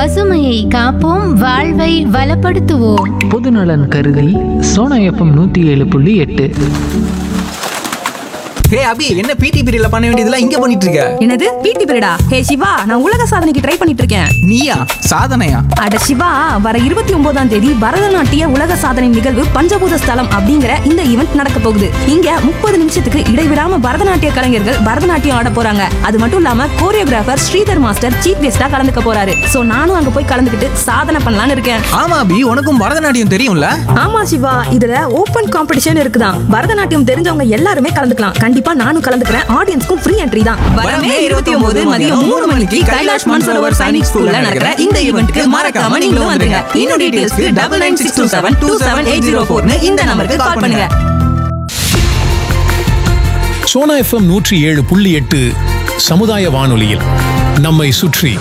பசுமையை காப்போம் வாழ்வை வளப்படுத்துவோம் பொதுநலன் கருதி சோனா எஃப்எம் நூற்றி ஏழு புள்ளி எட்டு ஹே அபி என்ன பிடி பீரியட்ல பண்ண வேண்டியதெல்லாம் இங்க பண்ணிட்டு இருக்க என்னது பிடி பீரியடா ஹே சிவா நான் உலக சாதனைக்கு ட்ரை பண்ணிட்டு இருக்கேன் நீயா சாதனையா அட சிவா வர இருபத்தி ஒன்பதாம் தேதி பரதநாட்டிய உலக சாதனை நிகழ்வு பஞ்சபூத ஸ்தலம் அப்படிங்கிற இந்த ஈவெண்ட் நடக்க போகுது இங்க முப்பது நிமிஷத்துக்கு இடைவிடாம பரதநாட்டிய கலைஞர்கள் பரதநாட்டியம் ஆட போறாங்க அது மட்டும் இல்லாம கோரியோகிராஃபர் ஸ்ரீதர் மாஸ்டர் சீஃப் கெஸ்டா கலந்துக்க போறாரு சோ நானும் அங்க போய் கலந்துக்கிட்டு சாதனை பண்ணலாம்னு இருக்கேன் ஆமா அபி உனக்கும் பரதநாட்டியம் தெரியும்ல ஆமா சிவா இதுல ஓபன் காம்படிஷன் இருக்குதான் பரதநாட்டியம் தெரிஞ்சவங்க எல்லாருமே கலந்துக்கலாம் கண்டிப்பா நானும் கலந்துக்கிறேன் ஆடியன்ஸ்க்கும் ஃப்ரீ என்ட்ரி தான் வரமே 29 மதியம் மூணு மணிக்கு கைலாஷ் மான்சரோவர் சைனிக் ஸ்கூல்ல நடக்கிற இந்த ஈவெண்ட்க்கு மறக்காம நீங்களும் வந்துருங்க இன்னும் டீடைல்ஸ்க்கு double nine six two seven two seven eight zero ஃபோர்னு இந்த நம்பருக்கு கால் பண்ணுங்க சோனா எஃப்எம் நூற்றி ஏழு புள்ளி எட்டு சமுதாய வானொலியில் நம்மை சுற்றி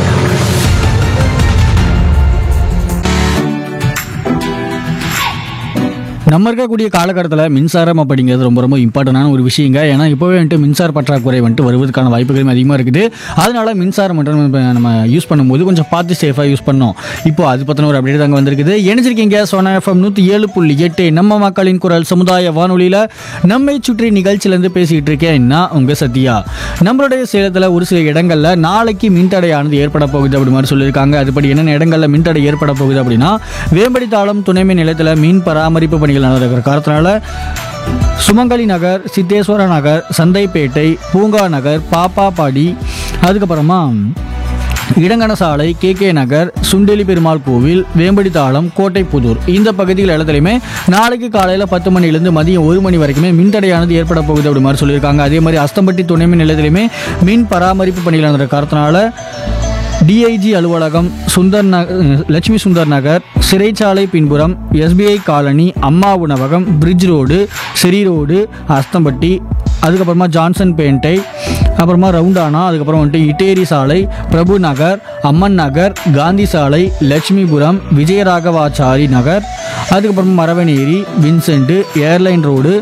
நம்ம இருக்கக்கூடிய காலகட்டத்தில் மின்சாரம் அப்படிங்கிறது ரொம்ப ரொம்ப இம்பார்ட்டண்டான ஒரு விஷயங்க ஏன்னா இப்போவே வந்துட்டு மின்சார பற்றாக்குறை வந்துட்டு வருவதற்கான வாய்ப்புகளும் அதிகமாக இருக்குது அதனால மின்சாரம் மட்டும் நம்ம- நம்ம யூஸ் பண்ணும்போது கொஞ்சம் பார்த்து சேஃபாக யூஸ் பண்ணோம் இப்போ அது பற்றின ஒரு அப்டேட் தாங்க வந்திருக்குது இணைஞ்சிருக்கீங்க சோனா எஃப்எம் நூற்றி ஏழு புள்ளி எட்டு நம்ம மக்களின் குரல் சமுதாய வானொலியில் நம்மை சுற்றி நிகழ்ச்சியிலேருந்து பேசிக்கிட்டு இருக்கேன் நான் உங்கள் சத்யா நம்மளுடைய சேலத்தில் ஒரு சில இடங்களில் நாளைக்கு மின்தடையானது ஏற்பட போகுது அப்படி மாதிரி சொல்லியிருக்காங்க அதுபடி என்னென்ன இடங்களில் மின்தடை ஏற்பட போகுது அப்படின்னா வேம்படி தாளம் துணைமின் நிலையத்தில் மீன் பராமரிப்பு பணிகள் நடக்கிற காரணத்தினால சுமங்கலி நகர் சித்தேஸ்வர நகர் சந்தைப்பேட்டை பூங்கா நகர் பாப்பாப்பாடி அதுக்கப்புறமா இடங்கன சாலை கே கே நகர் சுண்டெலி பெருமாள் கோவில் வேம்படித்தாளம் கோட்டைப்புதூர் இந்த பகுதிகள் இடத்துலையுமே நாளைக்கு காலையில் பத்து மணிலேருந்து மதியம் ஒரு மணி வரைக்குமே மின்தடையானது ஏற்பட போகுது அப்படி மாதிரி சொல்லியிருக்காங்க அதே மாதிரி அஸ்தம்பட்டி துணைமின் நிலையத்திலையுமே மின் பராமரிப்பு பணிகள் நடந்த காரணத்தினால டிஐஜி அலுவலகம் சுந்தர் நகர் லட்சுமி சுந்தர் நகர் சிறைச்சாலை பின்புறம் எஸ்பிஐ காலனி அம்மா உணவகம் பிரிட்ஜ் ரோடு சிறி ரோடு அஸ்தம்பட்டி அதுக்கப்புறமா ஜான்சன் பேண்டை அப்புறமா ரவுண்டானா அதுக்கப்புறம் வந்துட்டு இட்டேரி சாலை பிரபு நகர் அம்மன் நகர் காந்தி சாலை லட்சுமிபுரம் விஜயராகவாச்சாரி நகர் அதுக்கப்புறமா Maravaneri Vincent airline road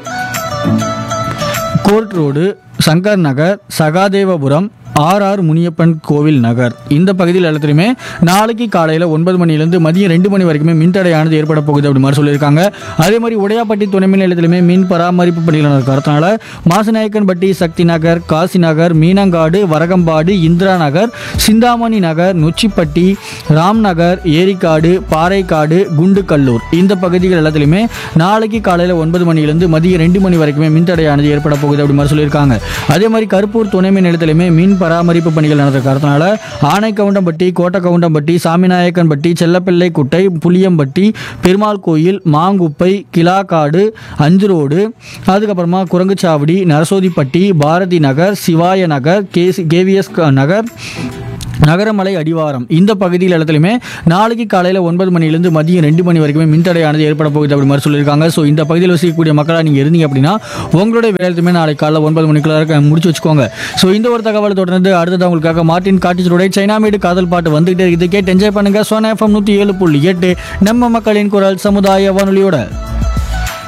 court road Sankar Nagar Sahadevapuram R R Muniyappan கோவில் நகர் இந்த பகுதியில் எல்லாத்துலையுமே நாளைக்கு காலையில் ஒன்பது மணிலேருந்து மதியம் ரெண்டு மணி வரைக்குமே மின்தடையானது ஏற்பட போகுது அப்படி மாதிரி சொல்லியிருக்காங்க அதே மாதிரி உடையாப்பட்டி துணை மின் நிலையத்திலுமே மின் பராமரிப்பு பணிகள் நடக்கிறதுனால மாசநாயக்கன்பட்டி சக்தி நகர் காசி நகர் மீனங்காடு வரகம்பாடு இந்திரா நகர் சிந்தாமணி நகர் நொச்சிப்பட்டி ராம் நகர் ஏரிக்காடு பாறைக்காடு குண்டுக்கல்லூர் இந்த பகுதிகள் எல்லாத்துலையுமே நாளைக்கு காலையில் ஒன்பது மணிலேருந்து மதியம் ரெண்டு மணி வரைக்குமே மின்தடையானது ஏற்பட போகுது அப்படி மாதிரி சொல்லியிருக்காங்க அதே மாதிரி கருப்பூர் துணை மின் நிலையத்திலுமே மின் பராமரிப்பு பணிகள் நடந்த காரணத்தினால ஆனைக்கவுண்டம்பட்டி கோட்டக்கவுண்டம்பட்டி சாமிநாயக்கன்பட்டி செல்லப்பிள்ளை குட்டை புளியம்பட்டி பெருமாள் கோயில் மாங்குப்பை கிலாக்காடு அஞ்சுரோடு அதுக்கப்புறமா குரங்குச்சாவடி நரசோதிப்பட்டி பாரதி நகர் சிவாய நகர் கேசி கேவிஎஸ் நகர் நகரமலை அடிவாரம் இந்த பகுதியில் இடத்துலையுமே நாளைக்கு காலையில் ஒன்பது மணிலேருந்து மதியம் ரெண்டு மணி வரைக்குமே மின்தடையானது ஏற்பட போகுது அப்படி மாதிரி சொல்லியிருக்காங்க ஸோ இந்த பகுதியில் வசிக்கக்கூடிய மக்களாக நீங்கள் இருந்தீங்க அப்படின்னா உங்களுடைய வேலையுமே நாளைக்கு காலையில் ஒன்பது மணிக்குள்ள முடிச்சு வச்சுக்கோங்க ஸோ இந்த ஒரு தகவலை தொடர்ந்து அடுத்தது உங்களுக்காக மார்ட்டின் காட்டிச்சருடைய சைனாமேடு காதல் பாட்டு வந்துகிட்டே இருக்குது கேட்டு என்ஜாய் பண்ணுங்க சோனா எஃப்எம் நூற்றி ஏழு புள்ளி எட்டு நம்ம மக்களின் குரல் சமுதாய வானொலியோட